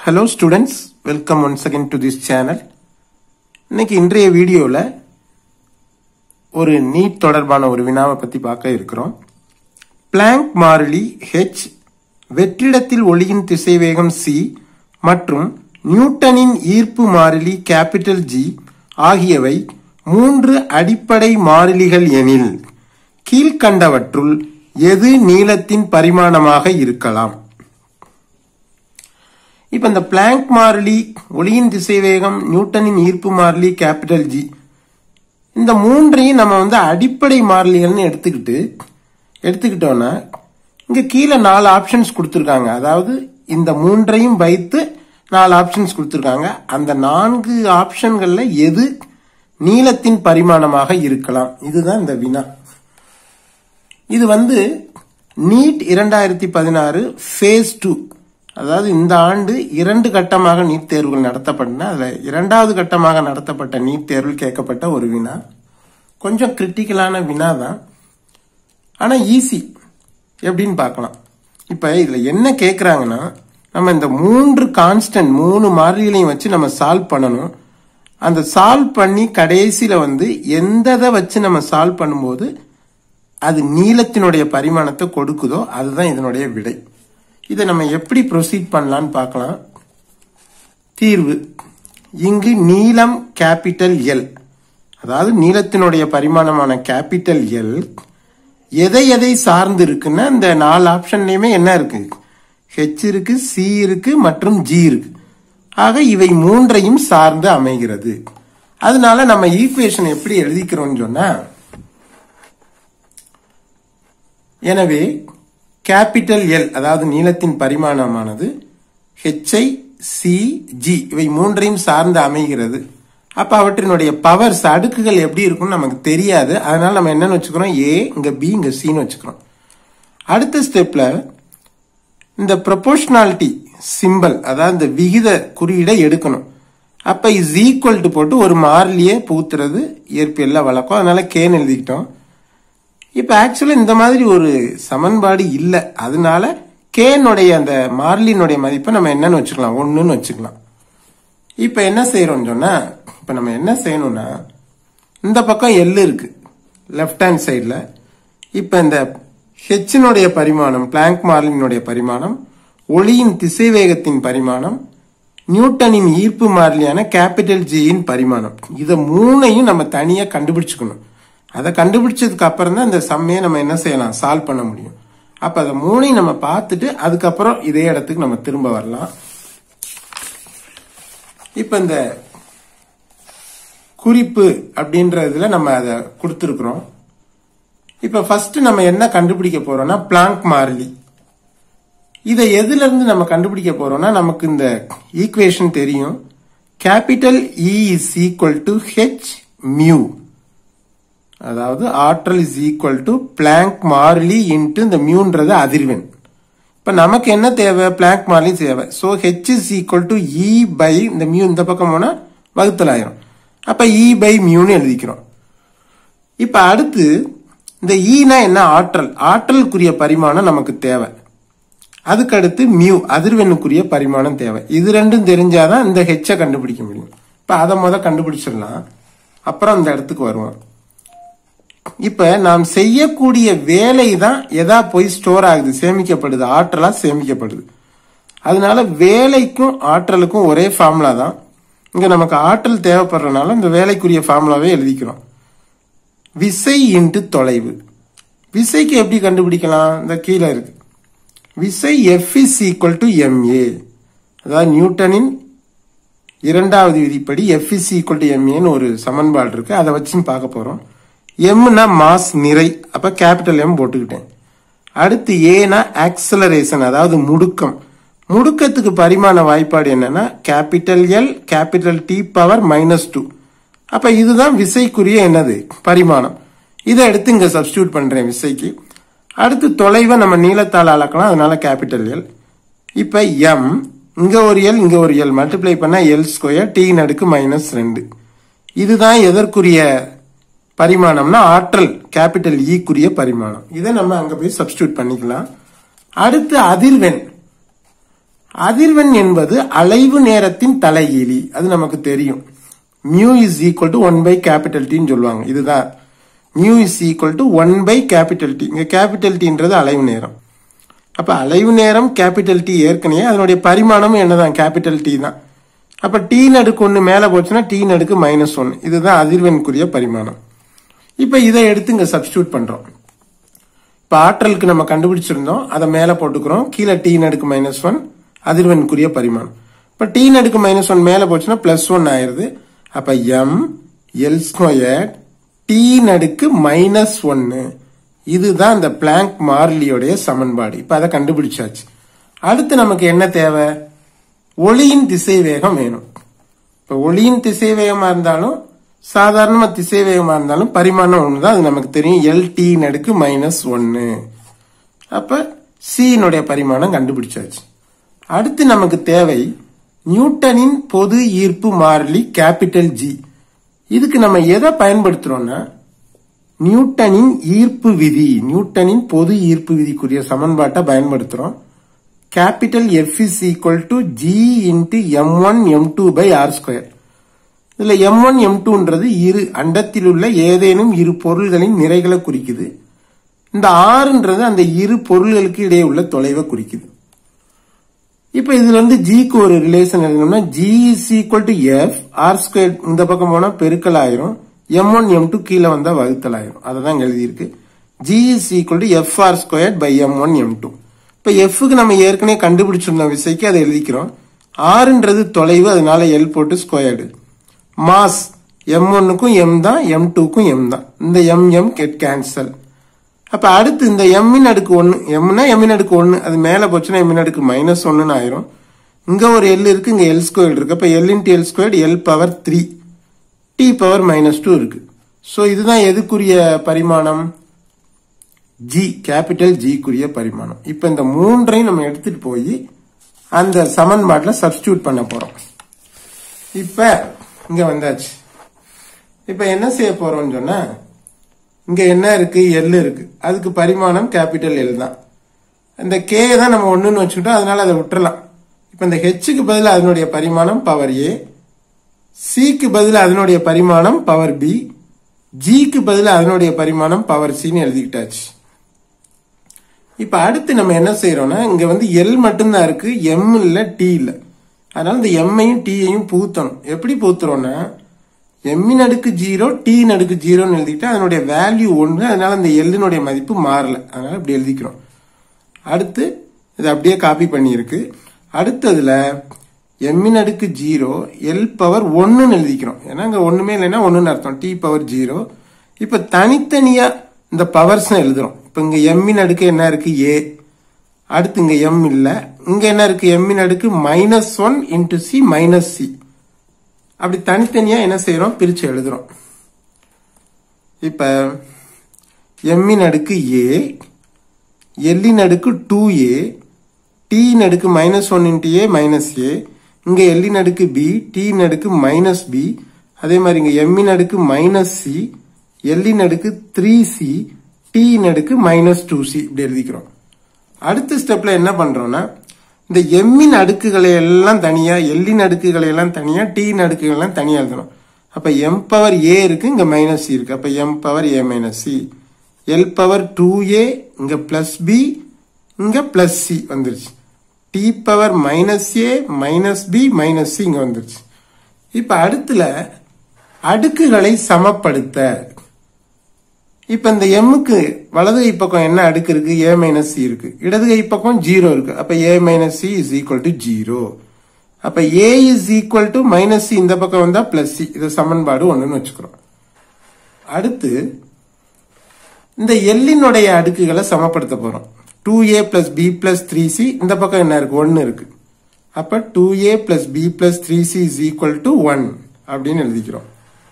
Hello students welcome once again to this channel இன்னைக்கு இன்றைய வீடியோவில் ஒரு நீட் தொடர்பான ஒரு வினாவை பற்றி பார்க்க இருக்கிறோம் பிளாங்க் மாறிலி ஹெச் வெற்றிடத்தில் ஒளியின் திசைவேகம் சி மற்றும் நியூட்டனின் ஈர்ப்பு மாறிலி கேபிட்டல் ஜி ஆகியவை மூன்று அடிப்படை மாறிலிகள் எனில் கீழ்கண்டவற்றுள் எது நீளத்தின் பரிமாணமாக இருக்கலாம் இப்ப இந்த பிளாங்க் மாறிலி ஒளியின் திசைவேகம் நியூட்டனின் ஈர்ப்பு மாறிலி கேபிட்டல் ஜி இந்த மூன்றையும் நம்ம வந்து அடிப்படை மாறிலிகள்னு எடுத்துக்கிட்டு எடுத்துக்கிட்டோம்னா இங்க கீழே நாலு ஆப்ஷன்ஸ் கொடுத்துருக்காங்க அதாவது இந்த மூன்றையும் வைத்து நாலு ஆப்ஷன்ஸ் கொடுத்துருக்காங்க அந்த நான்கு ஆப்ஷன்கள்ல எது நீளத்தின் பரிமாணமாக இருக்கலாம் இதுதான் இந்த வினா இது வந்து நீட் இரண்டாயிரத்தி பதினாறு ஃபேஸ் டூ அதாவது இந்த ஆண்டு இரண்டு கட்டமாக நீட் தேர்வுகள் நடத்தப்பட்டன அதுல இரண்டாவது கட்டமாக நடத்தப்பட்ட நீட் தேர்வில் கேட்கப்பட்ட ஒரு வினா கொஞ்சம் கிரிட்டிக்கலான வினா தான் ஆனா ஈஸி எப்படின்னு பார்க்கலாம் இப்ப இதுல என்ன கேக்குறாங்கன்னா நம்ம இந்த மூன்று கான்ஸ்டன்ட் மூணு மாறிலிகளையும் வச்சு நம்ம சால்வ் பண்ணணும் அந்த சால்வ் பண்ணி கடைசியில வந்து எந்ததை வச்சு நம்ம சால்வ் பண்ணும்போது அது நீளத்தினுடைய பரிமாணத்தை கொடுக்குதோ அதுதான் இதனுடைய விடை இதை நம்ம எப்படி ப்ரொசீட் பண்ணலான்னு பார்க்கலாம் தீர்வு இங்கு நீளம் கேபிட்டல் எல் அதாவது நீளத்தினுடைய பரிமாணமான கேபிட்டல் எல் எதை எதை சார்ந்து இருக்குன்னா இந்த நாலு ஆப்ஷன்லயுமே என்ன இருக்கு ஹெச் இருக்கு சி இருக்கு மற்றும் ஜி இருக்கு ஆக இவை மூன்றையும் சார்ந்து அமைகிறது அதனால நம்ம ஈக்குவேஷன் எப்படி எழுதிக்கிறோம்னு சொன்னா எனவே கேபிட்டல் எல் அதாவது நீளத்தின் பரிமாணமானது ஹெச்ஐ சி ஜி இவை மூன்றையும் சார்ந்து அமைகிறது அப்ப அவற்றினுடைய பவர்ஸ் அடுக்குகள் எப்படி இருக்கும்னு நமக்கு தெரியாது அதனால நம்ம என்னன்னு வச்சுக்கிறோம் ஏ இங்க பி இங்க சின்னு வச்சுக்கிறோம் அடுத்த ஸ்டெப்ல இந்த ப்ரொபோர்ஷனாலிட்டி சிம்பல் அதாவது இந்த விகித குறியீடை எடுக்கணும் அப்ப இஸ் ஈக்குவல் டு போட்டு ஒரு மாறிலியே பூத்துறது இயற்பியல்ல வழக்கம் அதனால கேன்னு எழுதிக்கிட்டோம் இப்ப ஆக்சுவலா இந்த மாதிரி ஒரு சமன்பாடு இல்லை அதனால கேனுடைய அந்த மாறிலினுடைய மதிப்பை நம்ம என்னன்னு வச்சுக்கலாம் ஒண்ணுன்னு வச்சுக்கலாம் இப்ப என்ன செய்யறோம்னு சொன்னா இப்ப நம்ம என்ன செய்யணும்னா இந்த பக்கம் எல் இருக்கு லெஃப்ட் ஹேண்ட் சைட்ல இப்ப இந்த ஹெச்சினுடைய பரிமாணம் பிளாங்க் மாறிலினுடைய பரிமாணம் ஒளியின் திசைவேகத்தின் பரிமாணம் நியூட்டனின் ஈர்ப்பு மாறிலியான கேபிட்டல் ஜியின் பரிமாணம் இதை மூணையும் நம்ம தனியா கண்டுபிடிச்சுக்கணும் அதை கண்டுபிடிச்சதுக்கு அப்புறம் தான் இந்த சம்மையை நம்ம என்ன செய்யலாம் சால்வ் பண்ண முடியும் அப்ப அதை மூணையும் நம்ம பார்த்துட்டு அதுக்கப்புறம் இதே இடத்துக்கு நம்ம திரும்ப வரலாம் இப்ப இந்த குறிப்பு அப்படின்றதுல நம்ம அதை கொடுத்துருக்குறோம் இப்ப ஃபர்ஸ்ட் நம்ம என்ன கண்டுபிடிக்க போறோம்னா பிளாங்க் மாறிலி இதை எதுல இருந்து நம்ம கண்டுபிடிக்க போறோம்னா நமக்கு இந்த ஈக்குவேஷன் தெரியும் capital E is equal to H mu அதாவது ஆற்றல் இஸ் ஈக்குவல் டு பிளாங்க் மாறிலி இன்ட்டு இந்த மியூன்றது அதிர்வெண் இப்ப நமக்கு என்ன தேவை பிளாங்க் மாறிலி தேவை so H is equal to E by இந்த மியூ இந்த பக்கம் போனா வகுத்தல் ஆயிரும் அப்ப இ பை மியூன்னு எழுதிக்கிறோம் இப்ப அடுத்து இந்த ஈனா என்ன ஆற்றல் ஆற்றலுக்குரிய பரிமாணம் நமக்கு தேவை அதுக்கடுத்து மியூ அதிர்வெண்ணுக்குரிய பரிமாணம் தேவை இது ரெண்டும் தெரிஞ்சாதான் இந்த ஹெச்சை கண்டுபிடிக்க முடியும் இப்ப அதை முத கண்டுபிடிச்சிடலாம் அப்புறம் இந்த இடத்துக்கு வருவோம் இப்ப நாம் செய்யக்கூடிய வேலை தான் எதா போய் ஸ்டோர் ஆகுது சேமிக்கப்படுது ஆற்றலா சேமிக்கப்படுது அதனால வேலைக்கும் ஆற்றலுக்கும் ஒரே ஃபார்முலா தான் இங்க நமக்கு ஆற்றல் தேவைப்படுறதுனால இந்த வேலைக்குரிய ஃபார்முலாவே எழுதிக்கிறோம் விசை இன்ட்டு தொலைவு விசைக்கு எப்படி கண்டுபிடிக்கலாம் இந்த கீழே இருக்கு விசை F is equal to MA அதாவது நியூட்டனின் இரண்டாவது விதிப்படி எஃப் இஸ் ஈக்குவல் டு எம்ஏன்னு ஒரு சமன்பாடு இருக்கு அதை வச்சு பார்க்க போறோம் எம்னா மாஸ் நிறை அப்ப கேபிட்டல் எம் போட்டுக்கிட்டேன் அடுத்து ஏனா ஆக்சலரேஷன் அதாவது முடுக்கம் முடுக்கத்துக்கு பரிமாண வாய்ப்பாடு என்னன்னா capital L capital T power minus two அப்ப இதுதான் விசைக்குரிய என்னது பரிமாணம் இதை எடுத்து இங்க சப்ஸ்டியூட் பண்றேன் விசைக்கு அடுத்து தொலைவை நம்ம நீளத்தால் அளக்கலாம் அதனால கேபிட்டல் எல் இப்ப எம் இங்க ஒரு எல் இங்க ஒரு எல் மல்டிப்ளை பண்ணா எல் ஸ்கொயர் டி நடுக்கு மைனஸ் ரெண்டு இதுதான் எதற்குரிய பரிமாணம்னா ஆற்றல் கேபிட்டல் ஈக்குரிய பரிமாணம் இதை நம்ம அங்க போய் சப்ஸ்டியூட் பண்ணிக்கலாம் அடுத்து அதிர்வெண் அதிர்வெண் என்பது அலைவு நேரத்தின் தலைகீழி அது நமக்கு தெரியும் mu is equal to one by capital டின்னு சொல்லுவாங்க இதுதான் mu is equal to one by capital T இங்க கேபிட்டல் டின்றது அலைவு நேரம் அப்ப அலைவு நேரம் கேபிட்டல் டி ஏற்கனவே அதனுடைய பரிமாணமும் என்னதான் கேபிட்டல் டி தான் அப்ப டி நடுக்கு ஒன்று மேல போச்சுன்னா டி நடுக்கு மைனஸ் ஒன் இதுதான் அதிர்வெண்குரிய பரிமாணம் இப்ப இதை எடுத்து இங்க சப்ஸ்டியூட் பண்றோம் இப்ப ஆற்றலுக்கு நம்ம கண்டுபிடிச்சிருந்தோம் அதை மேல போட்டுக்கிறோம் கீழே டி நடுக்கு மைனஸ் ஒன் அதிர்வெண்குரிய பரிமாணம் இப்ப டி நடுக்கு மைனஸ் ஒன் மேல போச்சுன்னா பிளஸ் ஒன் ஆயிருது அப்ப எம் எல் ஸ்கொயர் டி நடுக்கு மைனஸ் ஒன்னு இதுதான் இந்த பிளாங்க் மாறிலியோடைய சமன்பாடு இப்ப அதை கண்டுபிடிச்சாச்சு அடுத்து நமக்கு என்ன தேவை ஒளியின் திசை வேகம் வேணும் இப்ப ஒளியின் திசை வேகமா இருந்தாலும் சாதாரணமா திசை வேகமா இருந்தாலும் பரிமாணம் ஒண்ணுதான் அது நமக்கு தெரியும் எல் டி நடுக்கு மைனஸ் ஒன்னு அப்ப சியினுடைய பரிமாணம் கண்டுபிடிச்சாச்சு அடுத்து நமக்கு தேவை நியூட்டனின் பொது ஈர்ப்பு மாறிலி கேபிட்டல் ஜி இதுக்கு நம்ம எதை பயன்படுத்துறோம்னா நியூட்டனின் ஈர்ப்பு விதி நியூட்டனின் பொது ஈர்ப்பு விதிக்குரிய சமன்பாட்டை பயன்படுத்துறோம் capital F is equal to G into M one M two by R square இதுல எம் ஒன் எம் டூன்றது இரு அண்டத்தில் உள்ள ஏதேனும் இரு பொருள்களின் நிறைகளை குறிக்குது இந்த ஆறுன்றது அந்த இரு பொருள்களுக்கு இடையே உள்ள தொலைவை குறிக்குது இப்ப இதுல இருந்து ஜிக்கு ஒரு ரிலேஷன் எழுதணும்னா G is equal to F R square இந்த பக்கம் போனா பெருக்கல் ஆயிரும் எம் ஒன் எம் டூ கீழே வந்தா வகுத்தல் ஆயிரும் அதை தான் எழுதியிருக்கு G is equal to F R square by M one M two இப்ப எஃப்க்கு நம்ம ஏற்கனவே கண்டுபிடிச்சிருந்த விசைக்கு அதை எழுதிக்கிறோம் ஆறுன்றது தொலைவு அதனால எல் போட்டு ஸ்கொயர்டு மாஸ் எம் ஒன்னுக்கும் எம் தான் எம் டூக்கும் எம் தான் இந்த எம் எம் கெட் கேன்சல் அப்ப அடுத்து இந்த எம்மின் அடுக்கு ஒன்னு எம்னா எம்மின் அடுக்கு ஒன்னு அது மேல போச்சுன்னா எம்மின் அடுக்கு மைனஸ் ஒன்னு ஆயிரும் இங்க ஒரு எல் இருக்கு இங்க எல் ஸ்கொயர் இருக்கு அப்ப L into L square L power three T power minus two இருக்கு ஸோ இதுதான் எதுக்குரிய பரிமாணம் ஜி கேபிட்டல் ஜிக்குரிய பரிமாணம் இப்ப இந்த மூன்றையும் நம்ம எடுத்துட்டு போய் அந்த சமன்பாட்டில் சப்ஸ்டியூட் பண்ண போறோம் இப்ப இங்க வந்தாச்சு இப்ப என்ன செய்ய போறோம்னு சொன்னா இங்க என்ன இருக்கு எல் இருக்கு அதுக்கு பரிமாணம் கேபிட்டல் எல் தான் இந்த கே தான் நம்ம ஒண்ணுன்னு வச்சுக்கிட்டோம் அதனால அதை விட்டுறலாம் இப்ப இந்த ஹெச்சுக்கு பதில் அதனுடைய பரிமாணம் பவர் ஏ சிக்கு பதில் அதனுடைய பரிமாணம் பவர் பி ஜிக்கு பதில் அதனுடைய பரிமாணம் பவர் சின்னு எழுதிக்கிட்டாச்சு இப்ப அடுத்து நம்ம என்ன செய்யறோம்னா இங்க வந்து எல் மட்டும்தான் இருக்கு எம் இல்ல டி இல்ல அதனால இந்த எம்மையும் டீயையும் புகுத்தணும் எப்படி புகுத்துறோம்னா எம்மின் அடுக்கு ஜீரோ டி அடுக்கு ஜீரோன்னு எழுதிட்டு அதனுடைய வேல்யூ ஒன்று அதனால அந்த எல்லினுடைய மதிப்பு மாறல அதனால இப்படி எழுதிக்கிறோம் அடுத்து இது அப்படியே காப்பி பண்ணியிருக்கு அடுத்ததுல எம்மின் அடுக்கு ஜீரோ எல் பவர் ஒன்னுன்னு எழுதிக்கிறோம் ஏன்னா இங்க ஒண்ணுமே இல்லைன்னா ஒண்ணுன்னு அர்த்தம் டி பவர் ஜீரோ இப்ப தனித்தனியா இந்த பவர்ஸ் எழுதுறோம் இப்ப இங்க எம்மின் அடுக்கு என்ன இருக்கு ஏ அடுத்து இங்க எம் இல்ல இங்க என்ன இருக்கு எம்மின் அடுக்கு minus one into C minus C அப்படி தனித்தனியா என்ன செய்யறோம் பிரிச்சு எழுதுறோம் இப்ப எம்மின் அடுக்கு ஏ எல்லின் அடுக்கு டூ ஏ டீன் அடுக்கு minus one into A minus A இங்க எல்லின் அடுக்கு பி டீன் அடுக்கு மைனஸ் பி அதே மாதிரி இங்க எம்மின் அடுக்கு மைனஸ் சி எல்லின் அடுக்கு த்ரீ சி டீன் அடுக்கு மைனஸ் டூ சி இப்படி எழுதிக்கிறோம் அடுத்த ஸ்டெப்ல என்ன பண்றோம்னா இந்த எம்மின் அடுக்குகளை எல்லாம் தனியா எல்லின் அடுக்குகளை எல்லாம் தனியா டீன் அடுக்குகள் எல்லாம் தனியா எழுதணும் அப்ப எம் பவர் ஏ இருக்கு இங்க மைனஸ் சி இருக்கு அப்ப M power A minus C L power two A இங்க பிளஸ் பி இங்க பிளஸ் சி வந்துருச்சு T power minus A minus B minus C இங்க வந்துருச்சு இப்ப அடுத்துல அடுக்குகளை சமப்படுத்த இப்ப இந்த எம்முக்கு வலது கை பக்கம் என்ன அடுக்கு இருக்கு ஏ மைனஸ் சி இருக்கு இடது கை பக்கம் ஜீரோ இருக்கு அப்ப A minus C is equal to zero அப்ப A is equal to minus C இந்த பக்கம் வந்தா பிளஸ் சி இது சமன்பாடு ஒண்ணுன்னு வச்சுக்கிறோம் அடுத்து இந்த எல்லினுடைய அடுக்குகளை சமப்படுத்த போறோம் two A plus B plus three C இந்த பக்கம் என்ன இருக்கு ஒன்னு இருக்கு அப்ப two A plus B plus three C is equal to one அப்படின்னு எழுதிக்கிறோம்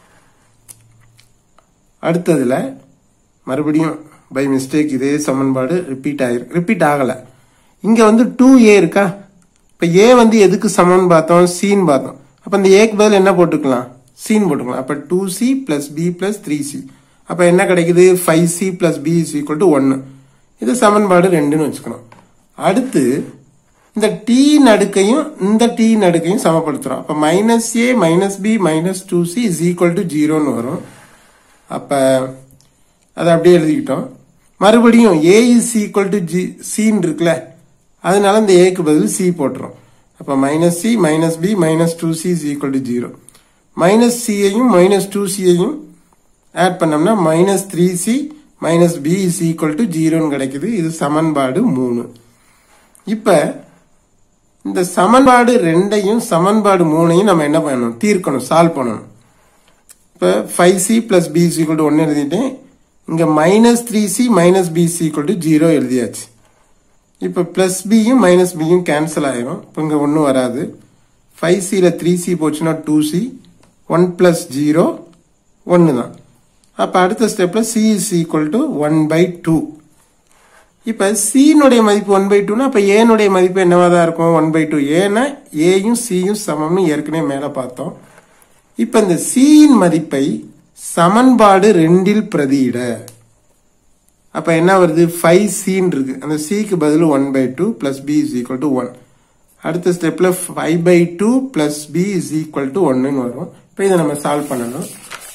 அடுத்ததுல மறுபடியும் பை மிஸ்டேக் இதே சமன்பாடு ரிப்பீட் ஆயிருக்கு ரிப்பீட் ஆகல இங்க வந்து டூ ஏ இருக்கா இப்ப ஏ வந்து எதுக்கு சமன் பார்த்தோம் சீன் பார்த்தோம் அப்ப இந்த ஏக்கு பதில் என்ன போட்டுக்கலாம் சீன் போட்டுக்கலாம் அப்ப two C plus B plus three C அப்ப என்ன கிடைக்குது five C plus B is equal to ஒன்னு இது சமன்பாடு ரெண்டுன்னு வச்சுக்கணும் அடுத்து இந்த டி நடுக்கையும் இந்த டி நடுக்கையும் சமப்படுத்துறோம் அப்ப minus A minus B minus two C is equal to ஜீரோன்னு வரும் அப்ப அதை அப்படியே எழுதிக்கிட்டோம் மறுபடியும் A is equal to G சின்னு இருக்குல்ல அதனால இந்த ஏக்கு பதில் சி போட்டுரும் அப்ப minus C minus B minus two C is equal to zero minus சியையும் மைனஸ் டூ சியையும் ஆட் பண்ணோம்னா minus three C minus B is equal to ஜீரோன்னு கிடைக்குது இது சமன்பாடு மூணு இப்ப இந்த சமன்பாடு ரெண்டையும் சமன்பாடு மூணையும் நம்ம என்ன பண்ணணும் தீர்க்கணும் சால்வ் பண்ணணும் இப்போ five C plus B is equal to ஒன்று எழுதிட்டேன் இங்க minus three C minus B is equal to zero எழுதியாச்சு இப்போ பிளஸ் பியும் மைனஸ் பியும் கேன்சல் ஆயிரும் இப்போ இங்க ஒன்றும் வராது ஃபைவ் சியில் த்ரீ சி போச்சுன்னா two C one plus zero ஒன்று தான் அப்போ அடுத்த ஸ்டெப்பில் C is equal to one by two இப்போ சினுடைய மதிப்பு ஒன் பை டூனா அப்போ ஏனுடைய மதிப்பு என்னவா தான் இருக்கும் ஒன் பை டூ ஏன்னா ஏயும் சியும் சமம்னு ஏற்கனவே மேலே பார்த்தோம் இப்போ இந்த சியின் மதிப்பை சமன்பாடு ரெண்டில் பிரதியிட அப்ப என்ன வருது ஃபைவ் சின்னு இருக்கு அந்த சிக்கு பதில் one by two plus B is equal to one அடுத்த ஸ்டெப்ல five by two plus B is equal to ஒன்னு வரும் இப்போ இதை நம்ம சால்வ் பண்ணணும்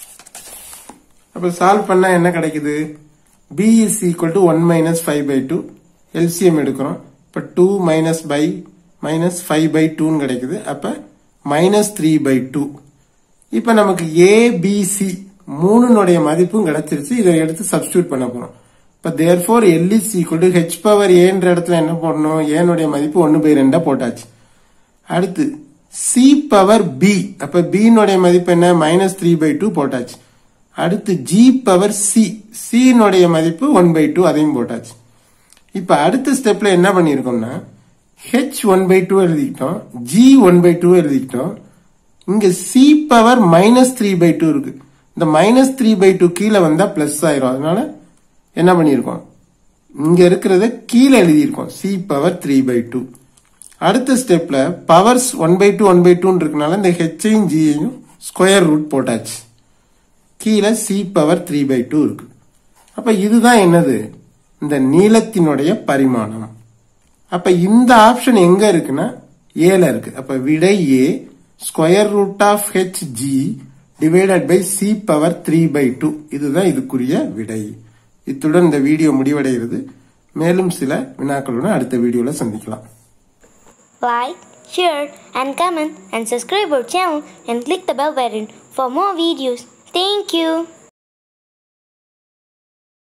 அப்ப சால்வ் பண்ணா என்ன கிடைக்குது B is equal to one minus five by two LCM எடுக்கிறோம் இப்போ two minus by minus five by டூன்னு கிடைக்குது அப்ப மைனஸ் த்ரீ பை டூ இப்ப நமக்கு ஏபிசி மூணுனுடைய மதிப்பும் கிடைச்சிருச்சு இதை எடுத்து சப்ஸ்டியூட் பண்ண போறோம் இப்ப therefore L is equal to H power ஏன்ற இடத்துல என்ன போடணும் ஏனுடைய மதிப்பு ஒன்னு பை ரெண்டா போட்டாச்சு அடுத்து சி பவர் பி அப்ப பினுடைய மதிப்பு என்ன மைனஸ் த்ரீ பை டூ போட்டாச்சு அடுத்து ஜி பவர் சி சினுடைய மதிப்பு ஒன் பை டூ அதையும் போட்டாச்சு இப்ப அடுத்த ஸ்டெப்ல என்ன பண்ணிருக்கோம்னா ஹெச் ஒன் பை டூ எழுதிக்கிட்டோம் ஜி ஒன் பை டூ எழுதிக்கிட்டோம் இங்க C power minus three by two இருக்கு இந்த மைனஸ் த்ரீ பை டூ கீழே வந்தா பிளஸ் ஆயிரும் அதனால என்ன பண்ணிருக்கோம் இங்க இருக்கிறத கீழே எழுதியிருக்கோம் C power three by two அடுத்த ஸ்டெப்ல powers one by two one by டூன்னு இருக்கனால இந்த ஹெச்சையும் ஜியையும் ஸ்கொயர் ரூட் போட்டாச்சு கீழே C power three by two இருக்கு அப்ப இதுதான் என்னது இந்த நீளத்தினுடைய பரிமாணம் அப்ப இந்த ஆப்ஷன் எங்க இருக்குன்னா ஏல இருக்கு அப்ப விடை A square root of H G divided by C power three by two இதுதான் இதுக்குரிய விடை இத்துடன் இந்த வீடியோ முடிவடைகிறது மேலும் சில வினாக்களுடன் அடுத்த வீடியோல சந்திக்கலாம் Like, share, and comment, and subscribe our channel and click the bell button for more videos. Thank you.